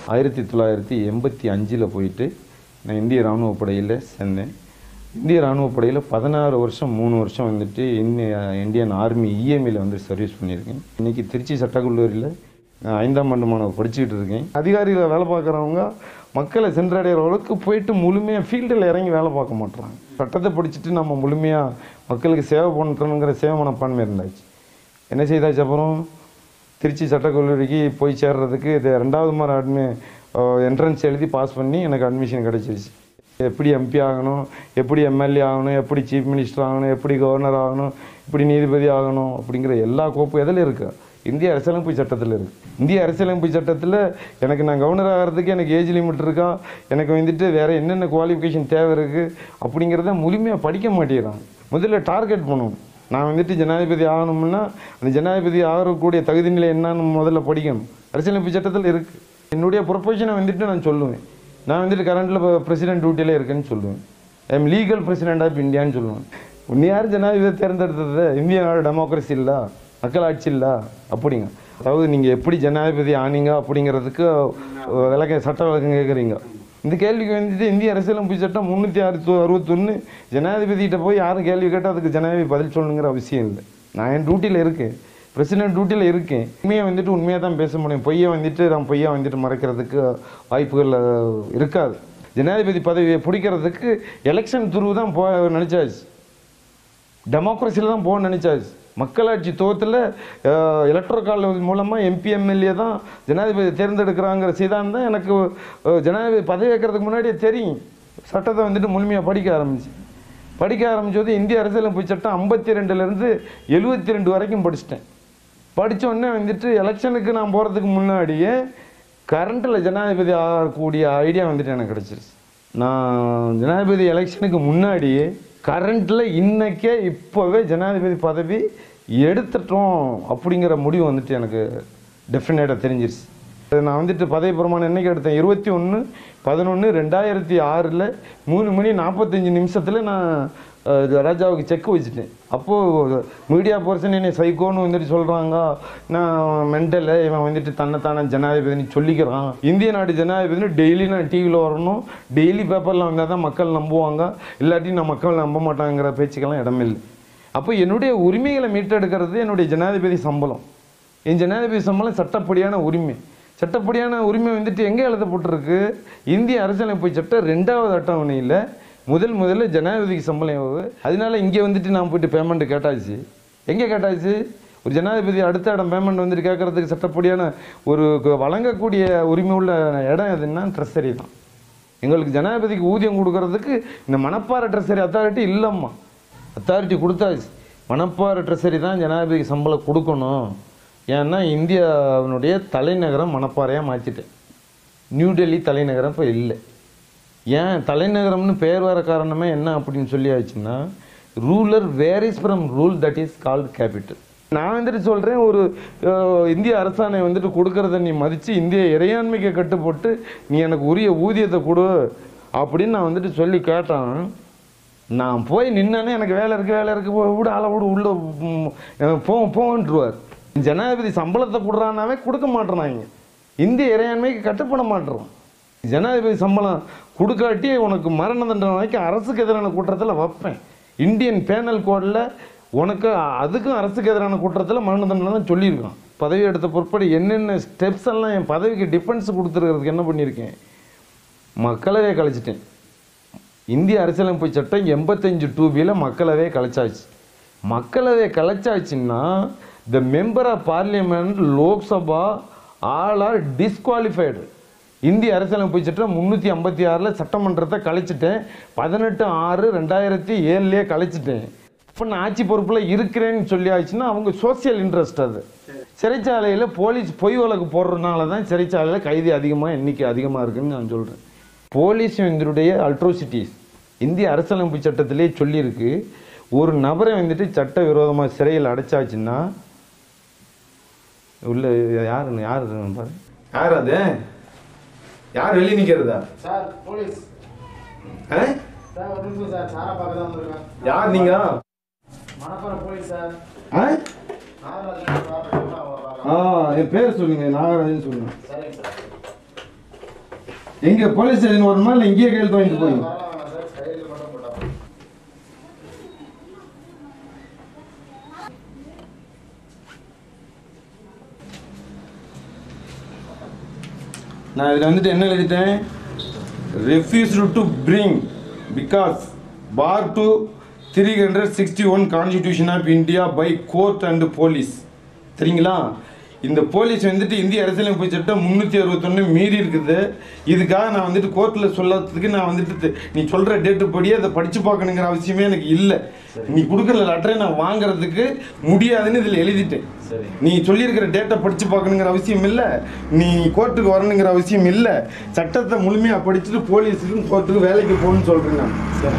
ஆயிரத்தி தொள்ளாயிரத்தி எண்பத்தி அஞ்சில் போயிட்டு நான் இந்திய இராணுவ படையில் சேர்ந்தேன் இந்திய இராணுவ படையில் பதினாறு வருஷம் மூணு வருஷம் வந்துட்டு இந்திய இந்தியன் ஆர்மி இஎம்ஐயில் வந்து சர்வீஸ் பண்ணியிருக்கேன் இன்றைக்கி திருச்சி சட்டக்கல்லூரியில் நான் ஐந்தாம் ஆண்டு மாணவர் படிச்சுக்கிட்டு இருக்கேன் அதிகாரிகளை வேலை பார்க்குறவங்க மக்களை சென்றடைகிற அளவுக்கு போயிட்டு முழுமையாக ஃபீல்டில் இறங்கி வேலை பார்க்க மாட்றாங்க சட்டத்தை படிச்சுட்டு நம்ம முழுமையாக மக்களுக்கு சேவை பண்ணணுங்கிற சேவை மனப்பான்மை இருந்தாச்சு என்ன செய்தாச்சு அப்புறம் திருச்சி சட்டக்கல்லூரிக்கு போய் சேர்றதுக்கு இது ரெண்டாவது முறை அட்மி என்ட்ரன்ஸ் எழுதி பாஸ் பண்ணி எனக்கு அட்மிஷன் கிடச்சிருச்சு எப்படி எம்பி ஆகணும் எப்படி எம்எல்ஏ ஆகணும் எப்படி சீஃப் மினிஸ்டர் ஆகணும் எப்படி கவர்னர் ஆகணும் எப்படி நீதிபதி ஆகணும் அப்படிங்கிற எல்லா கோப்பும் எதில் இருக்கு இந்திய அரசியலமைப்பு சட்டத்தில் இருக்குது இந்திய அரசியலமைப்பு சட்டத்தில் எனக்கு நான் கவர்னர் ஆகிறதுக்கு எனக்கு ஏஜ் லிமிட் இருக்கா எனக்கு வந்துட்டு வேறு என்னென்ன குவாலிஃபிகேஷன் தேவை இருக்குது அப்படிங்கிறத முழுமையாக படிக்க மாட்டேங்கிறாங்க முதல்ல டார்கெட் பண்ணணும் நான் வந்துட்டு ஜனாதிபதி ஆகணும்னா அந்த ஜனாதிபதி ஆகக்கூடிய தகுதி நிலை என்னன்னு முதல்ல படிக்கணும் அரசியலமைப்பு சட்டத்தில் இருக்குது என்னுடைய ப்ரொஃபஷனை வந்துட்டு நான் சொல்லுவேன் நான் வந்துட்டு கரண்ட்டில் இப்போ பிரசிடென்ட் டியூட்டியில் இருக்கேன்னு சொல்லுவேன் ஐம் லீகல் பிரசிடென்ட் ஆஃப் இந்தியான்னு சொல்லுவேன் உன்னை யார் ஜனாதிபதி தேர்ந்தெடுத்தது இந்திய நாடு டெமோக்ரஸி இல்லை மக்களாட்சி இல்லை அப்படிங்க அதாவது நீங்கள் எப்படி ஜனாதிபதி ஆனீங்க அப்படிங்கிறதுக்கு அஹ், விளக்க சட்ட விளக்கம் கேட்குறீங்க இந்த கேள்விக்கு வந்துட்டு இந்திய அரசியலமைப்பு சட்டம் முந்நூற்றி ஆறு அறுபத்தொன்று ஜனாதிபதிகிட்ட போய் யாரும் கேள்வி கேட்டால் அதுக்கு ஜனாதிபதி பதில் சொல்லணுங்கிற அவசியம் இல்லை நான் என் டியூட்டியில் இருக்கேன் பிரசிடென்ட் டியூட்டியில் இருக்கேன் உண்மையை வந்துட்டு உண்மையாக தான் பேச முடியும் பொய்யை வந்துட்டு நான் பொய்யா வந்துட்டு மறைக்கிறதுக்கு வாய்ப்புகள் அஹ், இருக்காது ஜனாதிபதி பதவியை பிடிக்கிறதுக்கு எலெக்ஷன் துருவு தான் போ நினச்சாச்சு டெமோக்ரஸியில் தான் போக நினச்சாச்சு மக்களாட்சி துவத்தில் எலக்ட்ரோ கால் மூலமாக எம்பி எம்எல்ஏ தான் ஜனாதிபதி தேர்ந்தெடுக்கிறாங்கிற சீதான் தான் எனக்கு அஹ், ஜனாதிபதி பதவி வைக்கிறதுக்கு முன்னாடியே தெரியும் சட்டத்தை வந்துட்டு முழுமையாக படிக்க ஆரம்பிச்சு படிக்க ஆரம்பிச்சது இந்திய அரசியலமைப்பு சட்டம் ஐம்பத்தி ரெண்டுலேருந்து எழுபத்தி ரெண்டு வரைக்கும் படிச்சிட்டேன் படிச்ச உடனே வந்துட்டு எலெக்ஷனுக்கு நான் போகிறதுக்கு முன்னாடியே கரண்ட்டில் ஜனாதிபதி ஆகக்கூடிய ஐடியா வந்துட்டு எனக்கு கிடச்சிருச்சு நான் ஜனாதிபதி எலெக்ஷனுக்கு முன்னாடியே கரண்ட்டில் இன்னைக்கே இப்போவே ஜனாதிபதி பதவி எடுத்துட்டோம் அப்படிங்கிற முடிவு வந்துட்டு எனக்கு டெஃபினேட்டாக தெரிஞ்சிருச்சு அது நான் வந்துட்டு பதவி பிரமாணம் என்னைக்கு எடுத்தேன் இருபத்தி ஒன்று பதினொன்று ரெண்டாயிரத்தி ஆறில் மூணு மணி நாற்பத்தஞ்சு நிமிஷத்தில் நான் அஹ், இது ராஜாவுக்கு செக் வச்சுட்டேன் அப்போது மீடியா பர்சன் என்னை சைக்கோன்னு வந்துட்டு சொல்கிறாங்க நான் மென்டல் இவன் வந்துட்டு தன்னைத்தானே ஜனாதிபதினு சொல்லிக்கிறான் இந்திய நாடு ஜனாதிபதினு டெய்லி நான் டிவியில் வரணும் டெய்லி பேப்பரில் வந்தால் தான் மக்கள் நம்புவாங்க இல்லாட்டி நான் மக்கள் நம்ப மாட்டாங்கிற பேச்சுக்கெல்லாம் இடமில்லை அப்போ என்னுடைய உரிமைகளை மீட்டெடுக்கிறது என்னுடைய ஜனாதிபதி சம்பளம் என் ஜனாதிபதி சம்பளம் சட்டப்படியான உரிமை சட்டப்படியான உரிமை வந்துட்டு எங்கே எழுதப்பட்டிருக்கு இந்திய அரசியலமைப்பு சட்டம் ரெண்டாவது அட்டவணையில் முதல் முதல்ல ஜனாதிபதிக்கு சம்பளம் எவ்வளவு அதனால இங்கே வந்துட்டு நான் போயிட்டு பேமெண்ட் கேட்டாச்சு எங்கே கேட்டாச்சு ஒரு ஜனாதிபதி அடுத்த இடம் பேமெண்ட் வந்துட்டு கேட்கறதுக்கு சட்டப்படியான ஒரு கு- வழங்கக்கூடிய உரிமை உள்ள இடம் எதுன்னா ட்ரெஸரி தான் எங்களுக்கு ஜனாதிபதிக்கு ஊதியம் கொடுக்கறதுக்கு இந்த மணப்பாறை ட்ரெஸரி அத்தாரிட்டி இல்லைம்மா அத்தாரிட்டி கொடுத்தாச்சு மணப்பாறை ட்ரெஸரி தான் ஜனாதிபதிக்கு சம்பளம் கொடுக்கணும் ஏன்னா இந்தியாவினுடைய தலைநகரம் மணப்பாறையாக மாற்றிட்டேன் நியூ டெல்லி தலைநகரம் இப்போ இல்லை ஏன் தலைநகரம்னு பெயர் வர காரணமே என்ன அப்படின்னு சொல்லியாச்சுன்னா ruler varies from rule that is called capital நான் வந்துட்டு சொல்கிறேன் ஒரு அஹ், இந்திய அரசாணை வந்துட்டு கொடுக்கறத நீ மதித்து இந்திய இறையாண்மைக்கு கட்டுப்பட்டு நீ எனக்கு உரிய ஊதியத்தை கொடு அப்படின்னு நான் வந்துட்டு சொல்லி கேட்டான் நான் போய் நின்னேனே எனக்கு வேலை இருக்கு வேலை இருக்கு போ- விடு ஆளை விடு உள்ள ம், எனக்கு போ போன்றுவார் ஜனாதிபதி சம்பளத்தை கொடுறானாவே கொடுக்க மாட்டேறாங்க இந்திய இறையாண்மைக்கு கட்டுப்பட மாட்டேறோம் ஜனாதிபதி சம்பளம் கொடுக்காட்டி உனக்கு மரண தண்டனை வரைக்கும் அரசுக்கு எதிரான குற்றத்தில் வைப்பேன் இந்தியன் பேனல் கோடில் உனக்கு அதுக்கும் அரசுக்கு எதிரான குற்றத்தில் மரண தண்டனை தான் சொல்லியிருக்கான் பதவி எடுத்த பொறுப்படி என்னென்ன ஸ்டெப்ஸ் எல்லாம் என் பதவிக்கு டிஃபென்ஸ் கொடுத்துருக்கிறதுக்கு என்ன பண்ணியிருக்கேன் மக்களவே கழிச்சிட்டேன் இந்திய அரசியலமைப்பு சட்டம் எண்பத்தஞ்சு டூபியில் மக்களவே கலைச்சாச்சு மக்களவை கலைச்சாச்சுன்னா the member of parliament Lok Sabha all are disqualified இந்திய அரசியலமைப்பு சட்டம் முந்நூற்றி ஐம்பத்தி ஆறில் சட்டமன்றத்தை கலைச்சிட்டேன் பதினெட்டு ஆறு ரெண்டாயிரத்தி ஏழுலேயே கலைச்சிட்டேன் இப்போ நான் ஆட்சி பொறுப்பில் இருக்கிறேன்னு சொல்லி ஆச்சுன்னா அவங்க சோசியல் இன்ட்ரெஸ்ட் அது சிறைச்சாலையில் போலீஸ் பொய் வழக்கு போடுறதுனால தான் சிறைச்சாலையில் கைதி அதிகமாக எண்ணிக்கை அதிகமாக இருக்குன்னு நான் சொல்கிறேன் போலீஸ் இதனுடைய அல்ட்ரோசிட்டிஸ் இந்திய அரசியலமைப்பு சட்டத்திலே சொல்லியிருக்கு ஒரு நபரை வந்துட்டு சட்ட விரோதமாக சிறையில் அடைச்சாச்சுன்னா உள்ள யார் யார் இருக்காங்க பாரு யார் அது யார் வெளியே நிற்கிறதா சார் போலீஸ் சார் ஒரு நிமிஷம் சார் சாரா பார்க்க தான் வந்திருக்கேன் யார் நீங்க மணப்பாறை போலீஸ் சார் ஆ? நாகராஜன் பார்க்க ஆ என் பேர் சொல்லுங்க நாகராஜன் சொல்லுங்க சரிங்க சார் எங்க போலீஸ் ஸ்டேஷன் வரணுமா இல்லை இங்கேயே கையெழுத்து வாங்கிட்டு போய் வரலாம் வேணாம் சார் கையில் மட்டும் போட்டா போதும். நான் இதில் வந்துட்டு என்ன எழுதிட்டேன் refused to bring because for to three hundred sixty one constitution of India by court and police சரிங்களா இந்த போலீஸ் வந்துட்டு இந்திய அரசியலமைப்பு சட்டம் முந்நூற்றி அறுபத்தொன்று மீறி இருக்குது இதுக்காக நான் வந்துட்டு கோர்ட்டில் சொல்லறதுக்கு நான் வந்துட்டு தி- நீ சொல்கிற டேட்டு படியே அதை படித்து பார்க்கணுங்கிற அவசியமே எனக்கு இல்லை நீ கொடுக்குற லெட்டரை நான் வாங்குறதுக்கு முடியாதுன்னு இதில் எழுதிட்டேன் சரி நீ சொல்லியிருக்கிற டேட்டை படித்து பார்க்கணுங்கிற அவசியம் இல்லை நீ கோர்ட்டுக்கு வரணுங்கிற அவசியம் இல்லை சட்டத்தை முழுமையாக படிச்சுட்டு போலீஸுக்கும் கோர்ட்டுக்கு வேலைக்கு போகணும்னு சொல்கிறேன் நான் சரி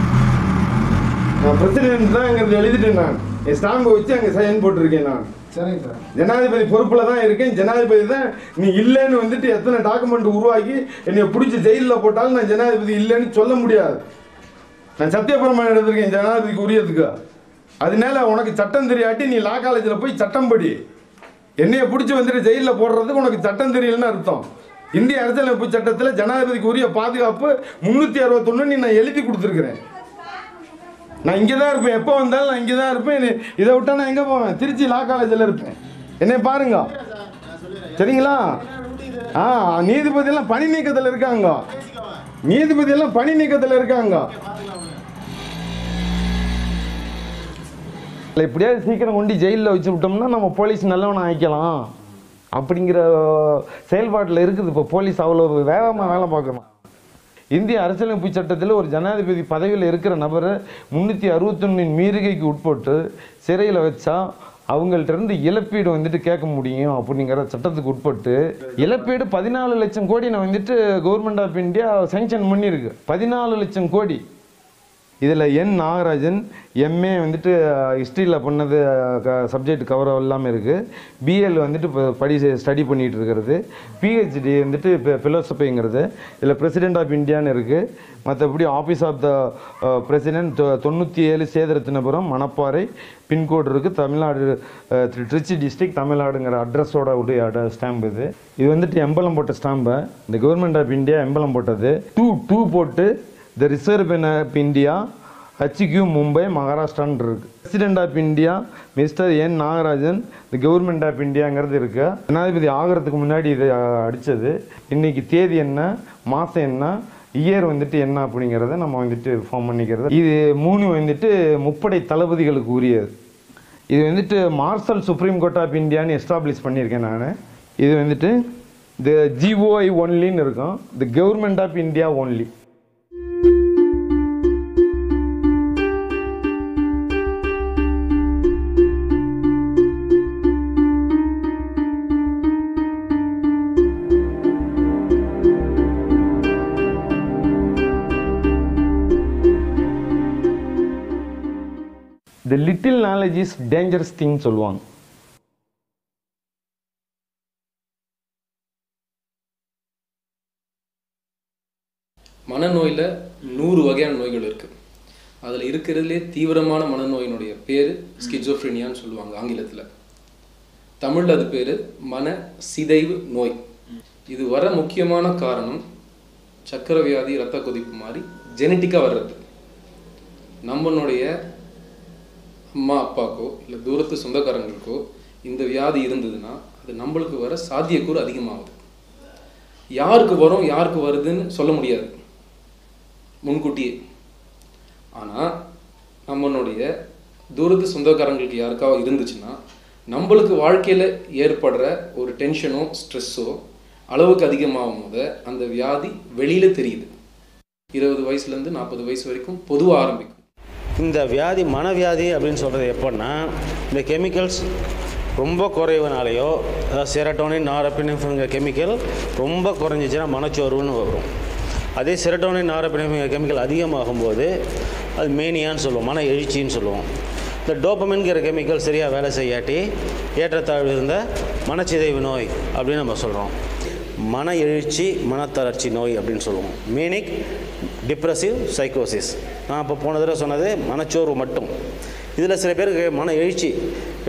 நான் பிரசிடென்ட் தான் இங்கே எழுதிட்டேன் நான் என் ஸ்டாம்பை வச்சு அங்கே சைன் போட்டிருக்கேன் நான் சரிங்க சார் ஜனாதிபதி பொறுப்பில் தான் இருக்கேன் ஜனாதிபதி தான் நீ இல்லைன்னு வந்துட்டு எத்தனை டாக்குமெண்ட் உருவாக்கி என்னை பிடிச்சி ஜெயிலில் போட்டாலும் நான் ஜனாதிபதி இல்லைன்னு சொல்ல முடியாது நான் சத்தியபிரமாணம் எடுத்திருக்கேன் ஜனாதிபதிக்கு உரியதுக்கு அதனால உனக்கு சட்டம் தெரியாட்டி நீ லா காலேஜில் போய் சட்டம் படி என்னைய பிடிச்சி வந்துட்டு ஜெயிலில் போடுறதுக்கு உனக்கு சட்டம் தெரியலன்னு அர்த்தம் இந்திய அரசியலமைப்பு சட்டத்தில் ஜனாதிபதிக்கு உரிய பாதுகாப்பு முந்நூற்றி அறுபத்தொன்று நீ நான் எழுதி கொடுத்துருக்குறேன் நான் இங்கே தான் இருப்பேன் எப்போ வந்தாலும் நான் இங்கே தான் இருப்பேன் இனி- இதை விட்டா நான் எங்கே போவேன் திருச்சி லா காலேஜில் இருப்பேன் என்னை பாருங்க சரிங்களா ஆ நீதிபதியெல்லாம் பணி நீக்கத்தில் இருக்காங்க நீதிபதியெல்லாம் பணி நீக்கத்தில் இருக்காங்க இல்லை இப்படியாவது சீக்கிரம் கொண்டு ஜெயிலில் வச்சு விட்டோம்னா நம்ம போலீஸ் நல்லவனை ஆயிக்கலாம் அப்படிங்கிற செயல்பாட்டில் இருக்குது இப்போ போலீஸ் அவ்வளோ வேகமாக வேலை பார்க்கணும் இந்திய அரசியலமைப்பு சட்டத்தில் ஒரு ஜனாதிபதி பதவியில் இருக்கிற நபரை முந்நூற்றி அறுபத்தொன்னின் மீறுகைக்கு உட்பட்டு சிறையில் வச்சா அவங்கள்ட்ட இருந்து இழப்பீடு வந்துட்டு கேட்க முடியும் அப்படிங்கிற சட்டத்துக்கு உட்பட்டு இழப்பீடு பதினாலு லட்சம் கோடி நான் வந்துட்டு கவர்மெண்ட் ஆஃப் இந்தியா சேங்ஷன் பண்ணியிருக்கு பதினாலு லட்சம் கோடி இதில் என் நாகராஜன் எம்ஏ வந்துட்டு ஹிஸ்ட்ரியில் பண்ணது சப்ஜெக்ட் கவர் இல்லாமல் இருக்குது பிஎல் வந்துட்டு இப்போ படி ஸ்டடி பண்ணிகிட்டு இருக்கிறது பிஹெச்டி வந்துட்டு இப்போ ஃபிலோசபிங்கிறது இதில் பிரசிடென்ட் ஆஃப் இந்தியான்னு இருக்குது மற்றபடி ஆஃபீஸ் ஆஃப் த பிரசிடென்ட் தொண்ணூற்றி ஏழு சேதரத்தினபுரம் மணப்பாறை பின்கோடு இருக்குது தமிழ்நாடு அஹ், திரு- திருச்சி டிஸ்ட்ரிக்ட் தமிழ்நாடுங்கிற அட்ரஸோட உடைய ஸ்டாம்ப் இது இது வந்துட்டு எம்பலம் போட்ட ஸ்டாம்பை இந்த கவர்மெண்ட் ஆஃப் இந்தியா எம்பலம் போட்டது டூ டூ போட்டு the reserve bank of India HQ Mumbai மகாராஷ்டிரான்னு இருக்கு president of India mister N Nagarajan the government of இந்தியாங்கிறது இருக்கு ஜனாதிபதி ஆகிறதுக்கு முன்னாடி இது அஹ், அடிச்சது இன்னைக்கு தேதி என்ன மாதம் என்ன இயர் வந்துட்டு என்ன அப்படிங்கிறத நம்ம வந்துட்டு ஃபார்ம் பண்ணிக்கிறது இது மூணு வந்துட்டு முப்படை தளபதிகளுக்கு உரியது இது வந்துட்டு மார்ஷல் சுப்ரீம் கோர்ட் ஆஃப் இந்தியான்னு எஸ்டாப்ளிஷ் பண்ணியிருக்கேன் நான் இது வந்துட்டு த ஜிஓஐ ஒன்லின்னு இருக்கும் the government of India only the little knowledge is dangerous thing சொல்லுவாங்க மனநோயில் நூறு வகையான நோய்கள் இருக்குது அதில் இருக்கிறதுலே தீவிரமான மனநோயினுடைய பேர் ஸ்கிஜோஃப்ரினியான்னு சொல்லுவாங்க ஆங்கிலத்தில் தமிழில் அது பேர் மன சிதைவு நோய் இது வர முக்கியமான காரணம் சக்கரை வியாதி இரத்த கொதிப்பு மாதிரி ஜெனட்டிக்காக வர்றது நம்மளுடைய அம்மா அப்பாக்கோ இல்லை தூரத்து சொந்தக்காரங்களுக்கோ இந்த வியாதி இருந்ததுன்னா அது நம்மளுக்கு வர சாத்தியக்கூறு அதிகமாகுது யாருக்கு வரும் யாருக்கு வருதுன்னு சொல்ல முடியாது முன்கூட்டியே ஆனால் நம்மளுடைய தூரத்து சொந்தக்காரங்களுக்கு யாருக்காவது இருந்துச்சுன்னா நம்மளுக்கு வாழ்க்கையில் ஏற்படுற ஒரு டென்ஷனோ ஸ்ட்ரெஸ்ஸோ அளவுக்கு அதிகமாகும் போது அந்த வியாதி வெளியில் தெரியுது இருபது வயசுலேருந்து நாற்பது வயசு வரைக்கும் பொதுவாக ஆரம்பிக்கும் இந்த வியாதி மனவியாதி அப்படின்னு சொல்கிறது எப்போன்னா இந்த கெமிக்கல்ஸ் ரொம்ப குறைவுனாலேயோ அதாவது செரட்டோனின் நாரப்பினிஃபிங்கிற கெமிக்கல் ரொம்ப குறைஞ்சிச்சுன்னா மனச்சோர்வுன்னு வரும் அதே செரட்டோனின் நாரப்பினிஃபிங்கிற கெமிக்கல் அதிகமாகும்போது அது மேனியான்னு சொல்லுவோம் மன எழுச்சின்னு சொல்லுவோம் இந்த டோப்பமின்கிற கெமிக்கல் சரியாக வேலை செய்யாட்டி ஏற்றத்தாழ்வு இருந்த மனச்சிதைவு நோய் அப்படின்னு நம்ம சொல்கிறோம் மன எழுச்சி மனத்தளர்ச்சி நோய் அப்படின்னு சொல்லுவோம் மீனிக் டிப்ரெசிவ் சைக்கோசிஸ் நான் இப்போ போன தடவை சொன்னது மனச்சோர்வு மட்டும் இதில் சில பேருக்கு மன எழுச்சி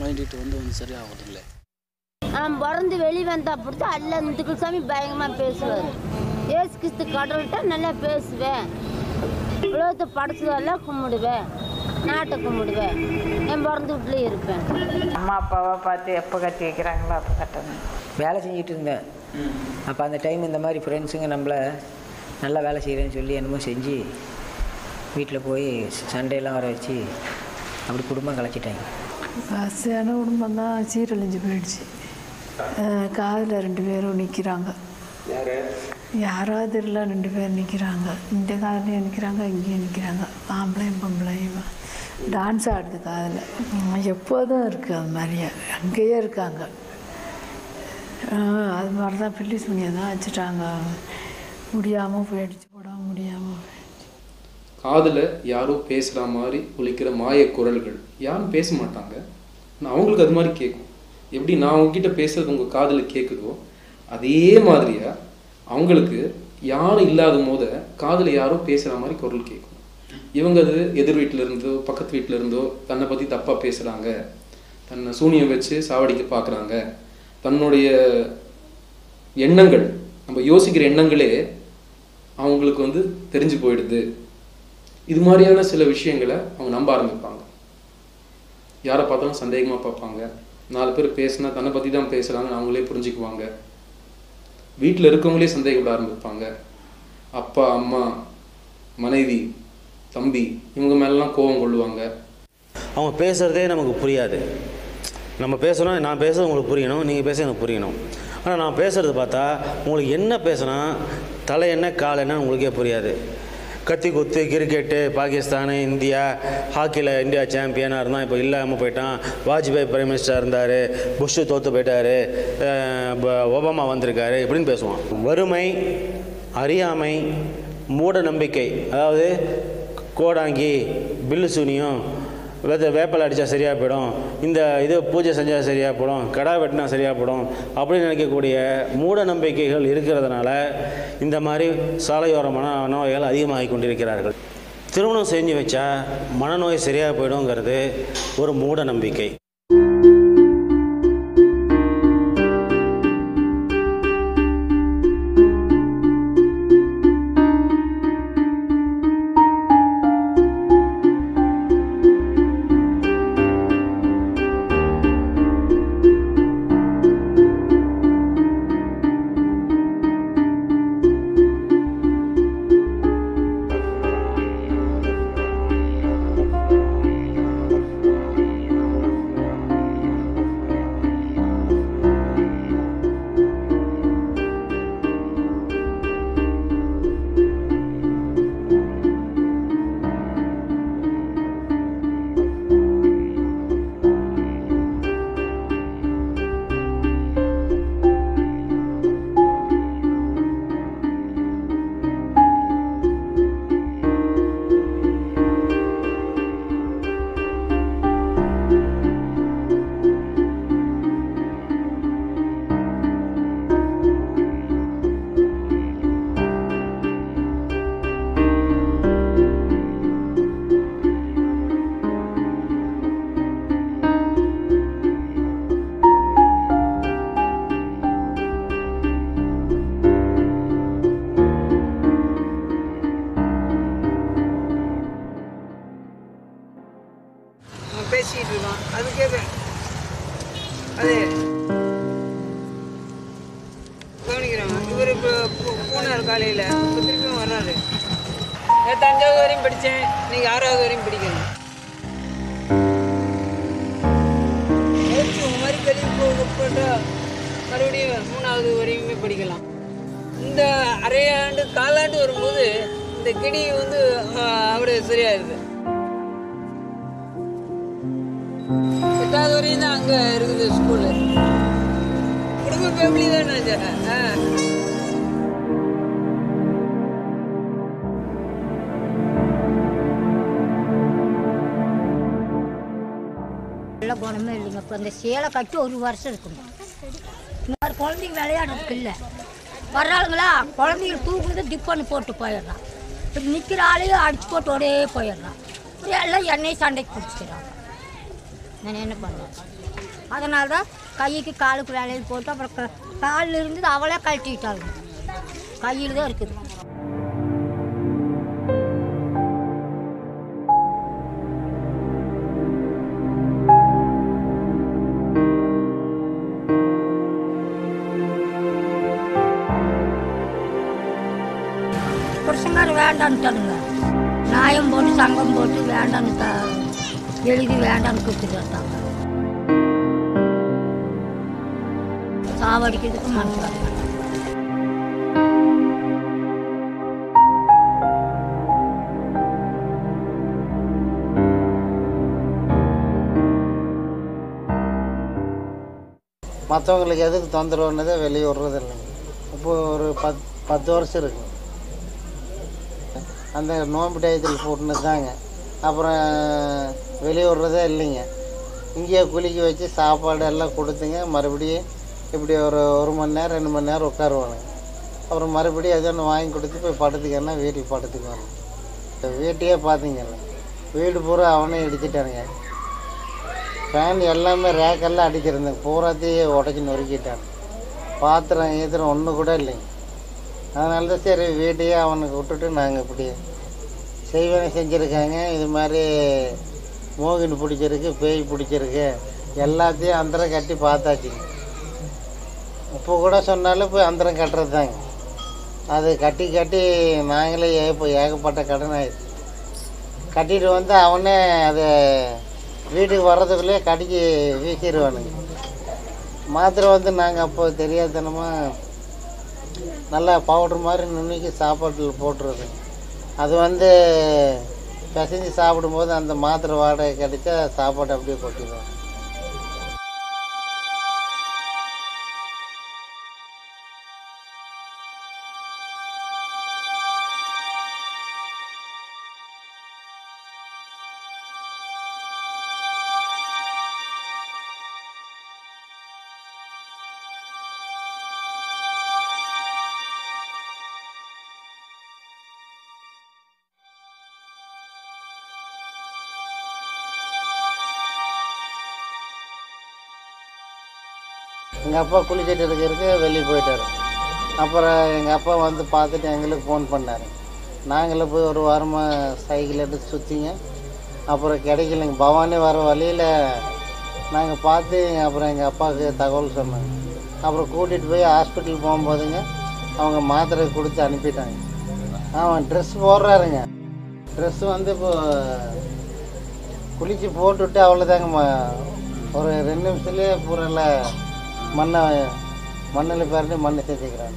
மைண்டிட்டு வந்து வந்து சரியாகுதில்லை நான் பிறந்து வெளியே வந்தா பிடிச்சி அல்ல இந்துக்கள் சாமி பயங்கரமாக பேசுவார் ஏசு கிறிஸ்து கடவுள்கிட்ட நல்லா பேசுவேன் உலகத்தை படைச்சதெல்லாம் கும்பிடுவேன் நாட்டை கும்பிடுவேன் என் பிறந்த வீட்லேயே இருப்பேன் அம்மா அப்பாவை பார்த்து எப்போ கட்டி வைக்கிறாங்களோ அப்போ கட்டணும் வேலை செஞ்சுட்டு இருந்தேன் அப்போ அந்த டைம் இந்த மாதிரி ஃப்ரெண்ட்ஸுங்க நம்மளை நல்லா வேலை செய்கிறேன்னு சொல்லி என்னமோ செஞ்சு வீட்டில் போய் சண்டையெல்லாம் வர வச்சு அப்படி குடும்பம் கலைச்சிட்டாங்க ஆசையான குடும்பம் தான் சீரழிஞ்சு போயிடுச்சு காதில் ரெண்டு பேரும் நிற்கிறாங்க யாராவது இல்லை ரெண்டு பேர் நிற்கிறாங்க இந்த காதுலையும் நிற்கிறாங்க இங்கேயும் நிற்கிறாங்க ஆம்பளையும் பொம்பளையும் டான்ஸ் ஆடுது காதில் எப்போதும் இருக்குது அது மாதிரியே அங்கேயே இருக்காங்க ஆஹ் அது மாதிரி தான் பில்லிஸ் பண்ணியை தான் வச்சுட்டாங்க முடியாமல் போயிடுச்சு போடாமல் முடியாமல் காதில் யாரோ பேசுகிற மாதிரி ஒலிக்கிற மாய குரல்கள் யாரும் பேச மாட்டாங்க ஆனால் அவங்களுக்கு அது மாதிரி கேட்கும் எப்படி நான் உங்ககிட்ட பேசுறது உங்கள் காதில் கேட்குதோ அதே மாதிரியா அவங்களுக்கு யாரும் இல்லாத போத காதில் யாரோ பேசுகிற மாதிரி குரல் கேட்கும் இவங்க அது எதிர் வீட்டில் இருந்தோ பக்கத்து வீட்டில் இருந்தோ தன்னை பற்றி தப்பாக பேசுகிறாங்க தன்னை சூனியம் வச்சு சாவடிக்க பார்க்குறாங்க தன்னுடைய எண்ணங்கள் நம்ம யோசிக்கிற எண்ணங்களே அவங்களுக்கு வந்து தெரிஞ்சு போயிடுது இது மாதிரியான சில விஷயங்களை அவங்க நம்ப ஆரம்பிப்பாங்க யாரை பார்த்தாலும் சந்தேகமாக பார்ப்பாங்க நாலு பேர் பேசினா தன்னை பற்றி தான் பேசுகிறாங்கன்னு அவங்களே புரிஞ்சுக்குவாங்க வீட்டில் இருக்கவங்களே சந்தேகப்பட ஆரம்பிப்பாங்க அப்பா அம்மா மனைவி தம்பி இவங்க மேலெலாம் கோபம் கொள்ளுவாங்க அவங்க பேசுகிறதே நமக்கு புரியாது நம்ம பேசணும் நான் பேசுறது உங்களுக்கு புரியணும் நீங்கள் பேச எனக்கு புரியணும் ஆனால் நான் பேசுகிறது பார்த்தா உங்களுக்கு என்ன பேசுனா தலை என்ன கால் என்ன உங்களுக்கே புரியாது கத்தி குத்து கிரிக்கெட்டு பாகிஸ்தான் இந்தியா ஹாக்கியில் இந்தியா சாம்பியனாக இருந்தான் இப்போ இல்லாமல் போயிட்டான் வாஜ்பாய் பிரைம் மினிஸ்டராக இருந்தார் புஷ்ஷு தோற்று போயிட்டார் ஒபாமா வந்திருக்காரு இப்படின்னு பேசுவான் வறுமை அறியாமை மூட நம்பிக்கை அதாவது கோடாங்கி பில்லு சூனியம் வெத வேப்பலை அடித்தா சரியாக போயிடும் இந்த இது பூஜை செஞ்சால் சரியாக போடும் கடா வெட்டினா சரியாக போடும் அப்படின்னு நினைக்கக்கூடிய மூட நம்பிக்கைகள் இருக்கிறதுனால இந்த மாதிரி சாலையோர மன நோய்கள் அதிகமாகி கொண்டிருக்கிறார்கள் திருமணம் செஞ்சு வச்சா மனநோய் சரியாக போயிடுங்கிறது ஒரு மூட நம்பிக்கை பேசிக்கிட்டு இருக்கோம் அது கேட்க அது கவனிக்கிறோம் இவர் இப்போ போனார் காலையில் இப்போ திருப்பியும் வர்றாரு நேற்று அஞ்சாவது வரையும் படித்தேன் நீங்கள் ஆறாவது வரையும் படிக்கணும் உங்க மாதிரி கல்வி போட்டால் மறுபடியும் மூணாவது வரையுமே படிக்கலாம் இந்த அரையாண்டு காலாண்டு வரும்போது இந்த கிடி வந்து அப்படியே சரியாயிருது எட்டாவது வரையும் தான் அங்கே இருக்குது ஸ்கூலு குடும்ப ஃபேமிலி தான் நான் ஆ நல்ல குணமே இல்லைங்க இப்போ இந்த சேலை கட்டி ஒரு வருஷம் இருக்குங்க இந்த மாதிரி குழந்தைங்க விளையாடுறதுக்கு இல்லை வர்றாளுங்களா குழந்தைங்க தூக்குனது டிப்பன்னு போட்டு போயிடுறான் இப்போ நிற்கிற ஆளையும் அடிச்சு போட்டு ஓடே போயிடுறான் எல்லாம் எண்ணெய் சண்டைக்கு பிடிச்சிக்கிறாங்க நான் என்ன பண்ணுவேன் அதனால தான் கைக்கு காலுக்கு வேலையில் போட்டு அப்புறம் க- காலில் இருந்தது அவளே கழட்டிட்டாங்க கையில் தான் இருக்குது புருஷங்கார் வேண்டான்ட்டானுங்க நியாயம் போட்டு சங்கம் போட்டு வேண்டான்னு த எழுதி வேண்டான்னு கொடுத்துட்டு வந்தாங்க சாவடிக்கிறதுக்கு மனசு வரல மற்றவங்களுக்கு எதுக்கு தொந்தரவுன்னதே வெளியே விட்றது இல்லைங்க இப்போ ஒரு பத் பத்து வருஷம் இருக்கு அந்த நோம்பு டயத்தில் போட்டுனது தாங்க அப்புறம் வெளியே விட்றதே இல்லைங்க இங்கேயே குளிக்க வச்சு சாப்பாடு எல்லாம் கொடுத்துங்க மறுபடியும் இப்படி ஒரு ஒரு மணி நேரம் ரெண்டு மணி நேரம் உட்காருவானுங்க அப்புறம் மறுபடியும் எதோ ஒன்று வாங்கி கொடுத்து போய் படுத்துக்கன்னா வீட்டுக்கு படுத்துக்குவாங்க இந்த வீட்டையே பார்த்தீங்கல்ல வீடு பூரா அவனே இடிச்சிட்டானுங்க ஃபேன் எல்லாமே ரேக்கெல்லாம் அடிச்சிருந்தேன் பூராத்தையும் உடச்சி நொறுக்கிட்டான் பாத்திரம் ஈத்திரம் ஒன்று கூட இல்லைங்க அதனால தான் சரி வீட்டையே அவனுக்கு விட்டுட்டு நாங்கள் இப்படி செய்வனை செஞ்சுருக்காங்க இது மாதிரி மோகினி பிடிச்சிருக்கு பேய் பிடிச்சிருக்கு எல்லாத்தையும் அந்தரம் கட்டி பார்த்தாச்சுங்க இப்போ கூட சொன்னாலும் போய் அந்தரம் கட்டுறது தாங்க அது கட்டி கட்டி நாங்களே இப்போ ஏகப்பட்ட கடன் ஆயிடுச்சு கட்டிட்டு வந்து அவனே அதை வீட்டுக்கு வர்றதுக்குள்ளேயே கடிக்கு வீசிடுவானுங்க மாத்திரை வந்து நாங்கள் அப்போ தெரியாதனமாக நல்லா பவுடர் மாதிரி நுணுக்கி சாப்பாட்டில் போட்டுருது அது வந்து பிசைஞ்சு சாப்பிடும்போது அந்த மாத்திரை வாடகை கிடைச்சா சாப்பாடு அப்படியே கொட்டிடுவோம் எங்கள் அப்பா குளிச்சுட்டு இருக்கிறதுக்கு வெளியே போயிட்டாரு அப்புறம் எங்கள் அப்பா வந்து பார்த்துட்டு எங்களுக்கு ஃபோன் பண்ணார் நாங்களும் போய் ஒரு வாரமாக சைக்கிள் எடுத்து சுற்றிங்க அப்புறம் கிடைக்கலைங்க பவானி வர வழியில் நாங்கள் பார்த்து அப்புறம் எங்கள் அப்பாவுக்கு தகவல் சொன்னாங்க அப்புறம் கூட்டிகிட்டு போய் ஹாஸ்பிட்டல் போகும்போதுங்க அவங்க மாத்திரை கொடுத்து அனுப்பிட்டாங்க அவன் ட்ரெஸ் போடுறாருங்க ட்ரெஸ் வந்து இப்போ குளிச்சு போட்டுவிட்டு அவ்வளோதாங்க ம- ஒரு ரெண்டு நிமிஷத்துலேயே பூரா மண்ணை மண்ணில் பிறந்து மண்ணை சேர்த்துக்கிறாங்க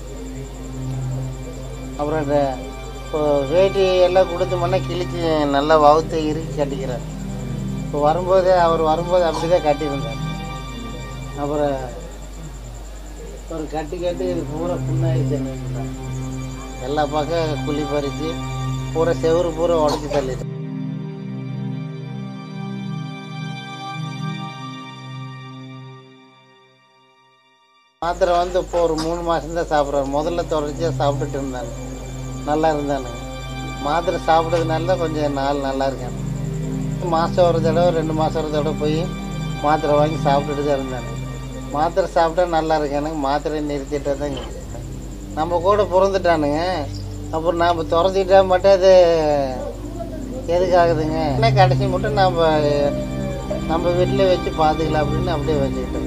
அப்புறம் இந்த இப்போ வேட்டி எல்லாம் கொடுத்து மண்ணை கிழிச்சு நல்லா வவுத்து இறுக்கி கட்டிக்கிறார் இப்போ வரும்போது அவர் வரும்போது அப்படி தான் கட்டியிருந்தார் அப்புறம் ஒரு கட்டி கட்டி இது பூரா புண்ணாயிடுச்சு என்ன எல்லா பக்கம் குழி பறித்து பூரா செவுரு பூரா உடச்சி தள்ளிட்டு மாத்திரை வந்து இப்போ ஒரு மூணு மாதம்தான் சாப்பிட்றாரு முதல்ல தொடர்ச்சியாக சாப்பிட்டுட்டு இருந்தாங்க நல்லா இருந்தானுங்க மாத்திரை சாப்பிட்டதுனால தான் கொஞ்சம் நாள் நல்லா இருக்காங்க மாதம் ஒரு தடவை ரெண்டு மாதம் ஒரு தடவை போய் மாத்திரை வாங்கி சாப்பிட்டுட்டு தான் இருந்தாங்க மாத்திரை சாப்பிட்டா நல்லா இருக்கானுங்க மாத்திரை நிறுத்திட்டே தான் இங்க. நம்ம கூட பிறந்துட்டானுங்க அப்புறம் நாம் துறந்துட்டா மட்டும் அது எதுக்காகுதுங்க என்ன கடைசி மட்டும் நம்ம நம்ம வீட்டில் வச்சு பார்த்துக்கலாம் அப்படின்னு அப்படியே வச்சுக்கிட்டோம்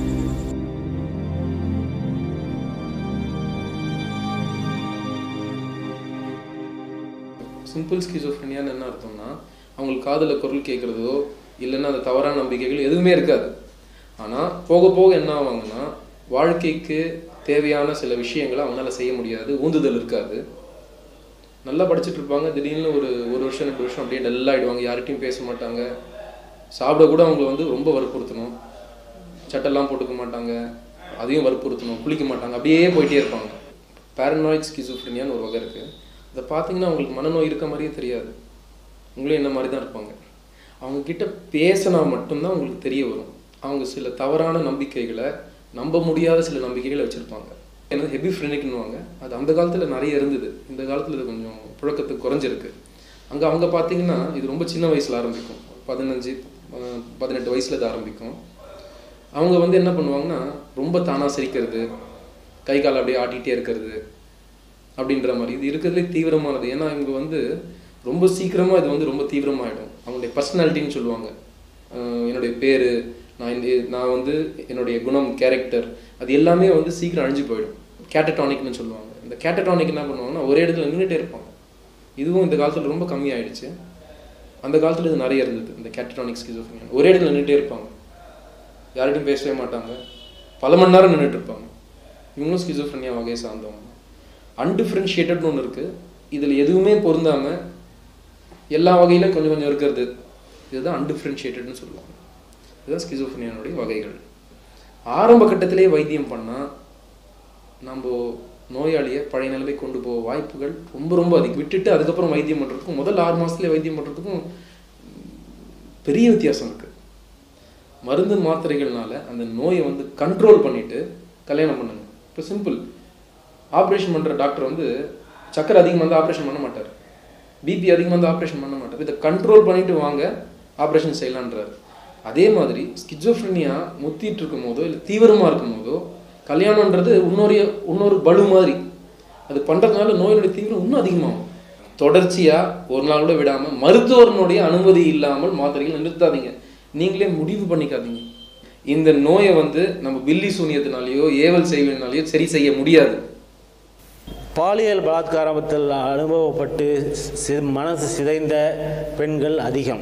சிம்பிள் ஸ்கிசோஃப்ரெனியான்னு என்ன அர்த்தம்னா அவங்களுக்கு காதில் குரல் கேட்குறதோ இல்லைன்னா அந்த தவறான நம்பிக்கைகள் எதுவுமே இருக்காது ஆனால் போக போக என்ன ஆவாங்கன்னா வாழ்க்கைக்கு தேவையான சில விஷயங்களை அவங்களால செய்ய முடியாது ஊந்துதல் இருக்காது நல்லா படிச்சுட்டு இருப்பாங்க திடீர்னு ஒரு ஒரு வருஷம் ரெண்டு வருஷம் அப்படியே டல் ஆகிடுவாங்க யார்கிட்டையும் பேச மாட்டாங்க சாப்பிட கூட அவங்கள வந்து ரொம்ப வற்புறுத்தணும் சட்டெல்லாம் போட்டுக்க மாட்டாங்க அதையும் வற்புறுத்தணும் குளிக்க மாட்டாங்க அப்படியே போயிட்டே இருப்பாங்க பேரனாய்ட் ஸ்கிசோஃப்ரெனியான்னு ஒரு வகை இருக்குது அதை பார்த்தீங்கன்னா அவங்களுக்கு மனநோய் இருக்க மாதிரியே தெரியாது உங்களே என்ன மாதிரி தான் இருப்பாங்க அவங்க கிட்ட பேசினா மட்டும்தான் உங்களுக்கு தெரிய வரும் அவங்க சில தவறான நம்பிக்கைகளை நம்ப முடியாத சில நம்பிக்கைகளை வச்சுருப்பாங்க ஏன்னா ஹெபி ஃப்ரெனிக்னுவாங்க அது அந்த காலத்தில் நிறைய இருந்தது இந்த காலத்தில் இது கொஞ்சம் புழக்கத்துக்கு குறைஞ்சிருக்கு அங்கே அவங்க பார்த்தீங்கன்னா இது ரொம்ப சின்ன வயசில் ஆரம்பிக்கும் பதினஞ்சு அஹ், பதினெட்டு வயசில் இது ஆரம்பிக்கும் அவங்க வந்து என்ன பண்ணுவாங்கன்னா ரொம்ப தானாக சிரிக்கிறது கை கால் அப்படியே ஆட்டிகிட்டே இருக்கிறது அப்படின்ற மாதிரி இது இருக்கிறதுலே தீவிரமானது ஏன்னா இவங்க வந்து ரொம்ப சீக்கிரமாக இது வந்து ரொம்ப தீவிரமாயிடும் அவங்களுடைய பர்சனாலிட்டின்னு சொல்லுவாங்க அஹ் என்னுடைய பேர் நான் இந்த நான் வந்து என்னுடைய குணம் கேரக்டர் அது எல்லாமே வந்து சீக்கிரம் அழிஞ்சு போயிடும் கேட்டடானிக்னு சொல்லுவாங்க இந்த கேட்டடானிக் என்ன பண்ணுவாங்கன்னா ஒரே இடத்துல நின்றுட்டே இருப்பாங்க இதுவும் இந்த காலத்தில் ரொம்ப கம்மியாயிடுச்சு அந்த காலத்தில் இது நிறைய இருந்தது இந்த கேட்டடானிக் ஸ்கிசோஃப்ரினியா ஒரே இடத்துல நின்றுட்டே இருப்பாங்க யார்கிட்டையும் பேசவே மாட்டாங்க பல மணி நேரம் நின்றுட்டு இருப்பாங்க இவங்களும் ஸ்கிசோஃப்ரினியா வகையை சார்ந்தவங்க அன்டிஃப்ரென்ஷியேட்டட்னு ஒன்று இருக்குது இதில் எதுவுமே பொருந்தாமல் எல்லா வகையிலும் கொஞ்சம் கொஞ்சம் இருக்கிறது இதுதான் அன்டிஃப்ரென்ஷியேட்டட்னு சொல்லுவாங்க இதுதான் ஸ்கிசோஃப்ரினியானுடைய வகைகள் ஆரம்ப கட்டத்திலே வைத்தியம் பண்ணால் நம்ம நோயாளியை பழைய நிலைமை கொண்டு போக வாய்ப்புகள் ரொம்ப ரொம்ப அதிகம் விட்டுட்டு அதுக்கப்புறம் வைத்தியம் பண்ணுறதுக்கும் முதல் ஆறு மாதத்துலேயே வைத்தியம் பண்ணுறதுக்கும் பெரிய வித்தியாசம் இருக்குது மருந்து மாத்திரைகள்னால அந்த நோயை வந்து கண்ட்ரோல் பண்ணிட்டு கல்யாணம் பண்ணுங்க இப்போ சிம்பிள் ஆப்ரேஷன் பண்ணுற டாக்டர் வந்து சக்கரை அதிகமாக இருந்தால் ஆப்ரேஷன் பண்ண மாட்டார் பிபி அதிகமாக இருந்தால் ஆப்ரேஷன் பண்ண மாட்டார் இதை கண்ட்ரோல் பண்ணிட்டு வாங்க ஆப்ரேஷன் செய்யலான்றாரு அதே மாதிரி ஸ்கிஜோஃப்ரினியா முத்திட்டு இருக்கும் போதோ இல்லை தீவிரமாக இருக்கும் போதோ கல்யாணன்றது இன்னொரு இன்னொரு பலு மாதிரி அது பண்ணுறதுனால நோயினுடைய தீவிரம் இன்னும் அதிகமாகும் தொடர்ச்சியாக ஒரு நாள் கூட விடாமல் மருத்துவரனுடைய அனுமதி இல்லாமல் மாத்திரைகள் நிறுத்தாதீங்க நீங்களே முடிவு பண்ணிக்காதீங்க இந்த நோயை வந்து நம்ம பில்லி சூனியத்தினாலேயோ ஏவல் செய்வதனாலேயோ சரி செய்ய முடியாது பாலியல் பலாத்காரத்தில் அனுபவப்பட்டு சி மனசு சிதைந்த பெண்கள் அதிகம்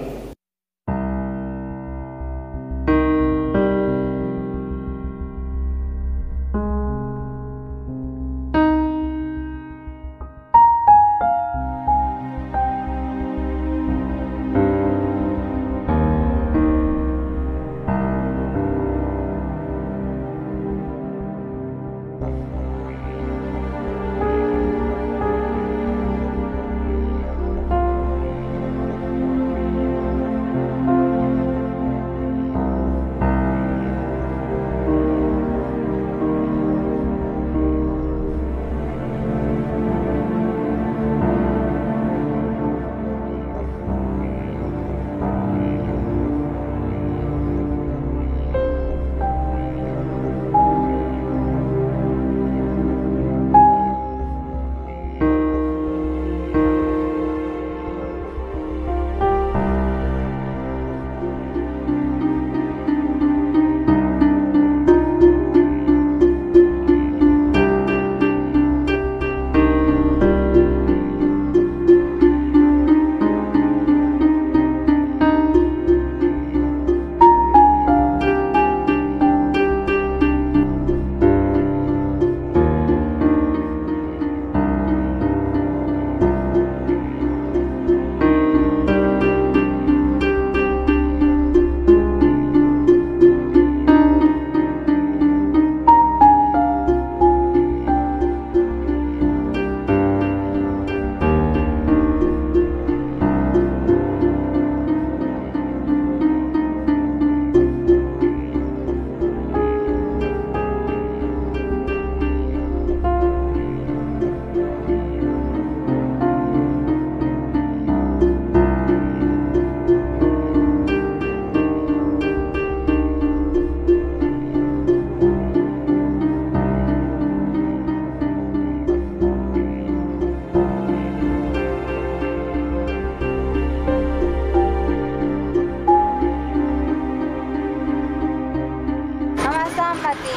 हमारा पति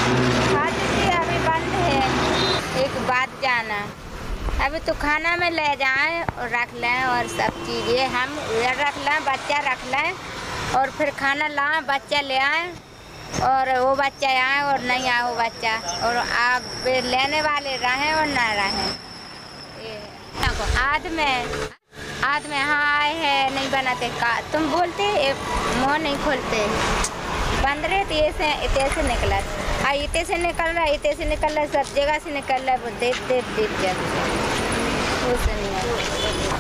खाते थे अभी बंद है एक बात जाना अभी तो खाना में ले जाएं और रख लें और सब चीज़ें हम उधर रख लें बच्चा रख लें और फिर खाना लाएं बच्चा ले आएं और वो बच्चा आए और नहीं आए वो बच्चा और आप लेने वाले रहें और ना रहें ये आध में आध में हाँ आए हैं नहीं बनाते का तुम बोलते ये मुँह नहीं खोलते बंद रहे तो ये से इतने से निकला हाँ इतने से निकल रहा इतने से निकल रहा सब जगह से निकल रहा है वो देख देख देख जाते वो से नहीं आता।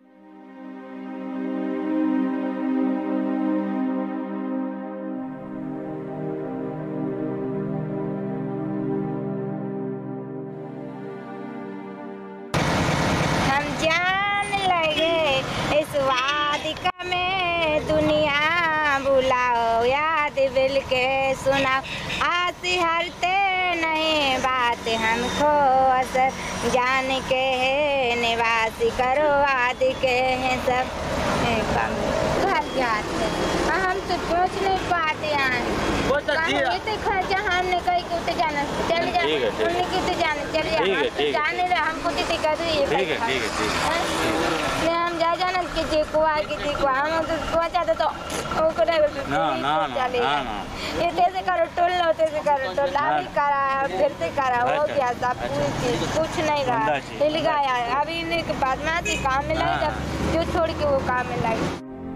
हम जान लगे इस वादिका में दुनिया बुलाओ याद बिल के सुना आसी हरते नहीं बात हमको असर जान के है निवासी करो आदि के हैं सब ए, कम घर जाते हाँ, हम तो पहुँच नहीं पाते यहाँ ये तो खर्चा हमने कहीं को तो जाना चल जा ठीक है, ठीक है। उन्हें की तो जाना चल जा ठीक है, हम तो ठीक है, जाने रहे हमको तो दिक्कत हुई है ठीक है ठीक है ठीक है नहीं हम जा जाना किसी को आ किसी को हम तो पहुंचाते तो वो को ना, ना, ना, ना, ना। ये तैसे करो टोल लो तैसे करो टोल अभी करा फिर से करा हो अच्छा। गया सब पूरी चीज कुछ नहीं रहा बंदा चीज। हिल गया अभी इन्हें बाद में आती काम में लगी जब जो छोड़ के वो काम में लगी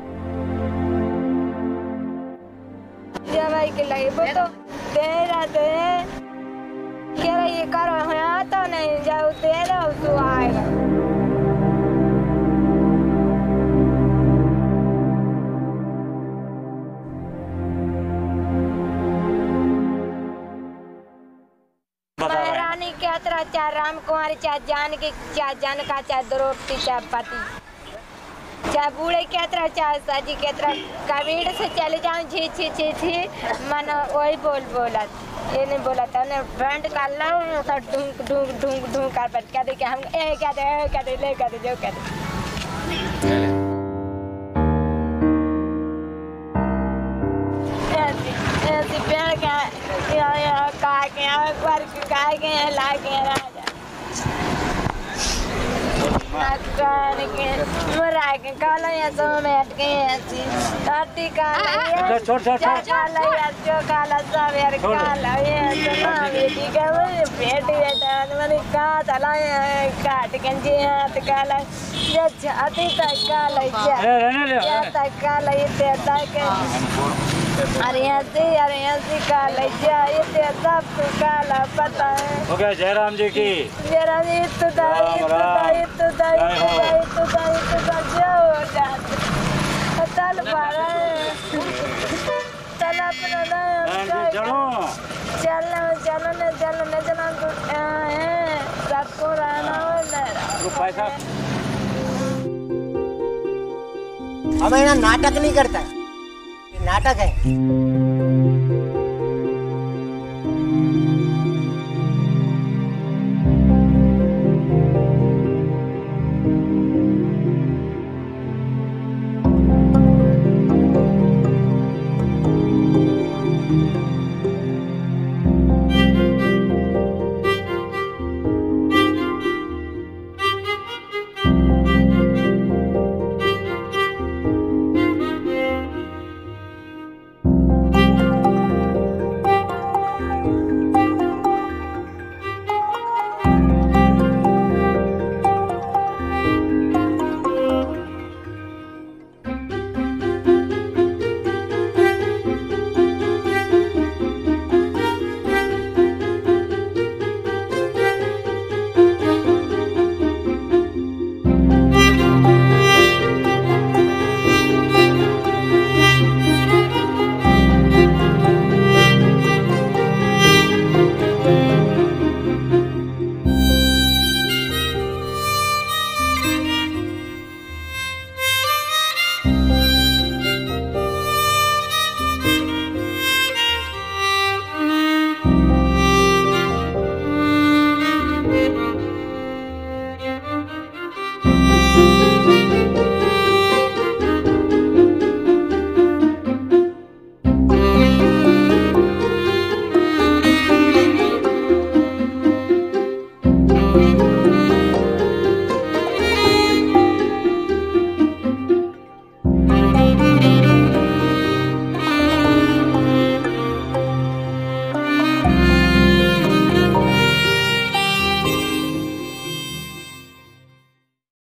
भाई के लगे वो तो दे रहते हैं कह रहा ये करो यहाँ तो नहीं जाओ दे दो तो आएगा महारानी के अतरा चाहे राम कुमारी चाहे जानकी चाहे जनका चाहे द्रौपदी चाहे पति चाहे बूढ़े के अतरा चाहे साजी के अतरा कबीर से चले जाऊं छी छी छी छी मन वही बोल बोला ये नहीं बोला था उन्हें बैंड कर लो तो ढूंक ढूंक ढूंक ढूंक कर बैठ क्या दे क्या हम ए क्या दे ए क्या दे ले क्या दे जो क्या दे ऐसी ऐसी पेड़ का या या का के या पर का के ला के राजा नाकान के मुरा के काला या सो में अटके ऐसी ताटी का छोड़, छोड़, छोड़, छोड़। काला या जो काला सब यार छोड़। काला ये सुना बेटी का वो पेट ये तो मैंने का तला ये काट के जी हाथ काला ये छाती तक काला ए, रहने दे, या रहने। तक काला ये ते तक अरे ऐसे अरे ऐसे काला ये ते सब काला पता है हो गया जयराम जी की मेरा भी तो दाई तो दाई तो दाई तो दाई तो दाई तो दाई जो हो जाता चल पारा चल अपना ना चलो चलो चलो न चलो न चलो तो है सबको रहना हो तो पैसा हमें यहाँ नाटक नहीं करता है ये नाटक है